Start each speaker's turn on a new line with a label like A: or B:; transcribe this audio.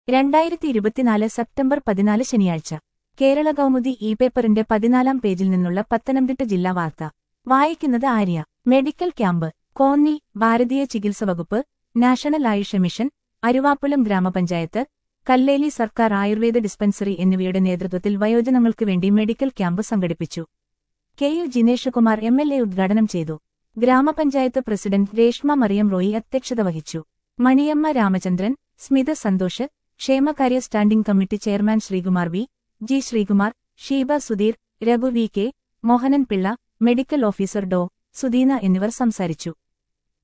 A: രണ്ടായിരത്തി ഇരുപത്തിനാല് സെപ്റ്റംബർ പതിനാല് ശനിയാഴ്ച കേരള കൗമുദി ഇ പേപ്പറിന്റെ പതിനാലാം പേജിൽ നിന്നുള്ള പത്തനംതിട്ട ജില്ലാ വാർത്ത വായിക്കുന്നത് ആര്യ മെഡിക്കൽ ക്യാമ്പ് കോന്നി ഭാരതീയ ചികിത്സ വകുപ്പ് നാഷണൽ ആയുഷ മിഷൻ അരുവാപ്പുലം ഗ്രാമപഞ്ചായത്ത് കല്ലേലി സർക്കാർ ആയുർവേദ ഡിസ്പെൻസറി എന്നിവയുടെ നേതൃത്വത്തിൽ വയോജനങ്ങൾക്ക് വേണ്ടി മെഡിക്കൽ ക്യാമ്പ് സംഘടിപ്പിച്ചു K U Jineshkumar M L A ഉദ്ഘാടനം ചെയ്തു ഗ്രാമപഞ്ചായത്ത് പ്രസിഡന്റ് രേഷ്മ മറിയം റോയി അധ്യക്ഷത വഹിച്ചു മണിയമ്മ രാമചന്ദ്രൻ സ്മിത സന്തോഷ് ക്ഷേമകാര്യ standing committee chairman Sreekumar V G Sreekumar Sheeba Sudheer Raghu V K Mohanan Pillai medical officer Dr Sudeena എന്നിവർ സംസാരിച്ചു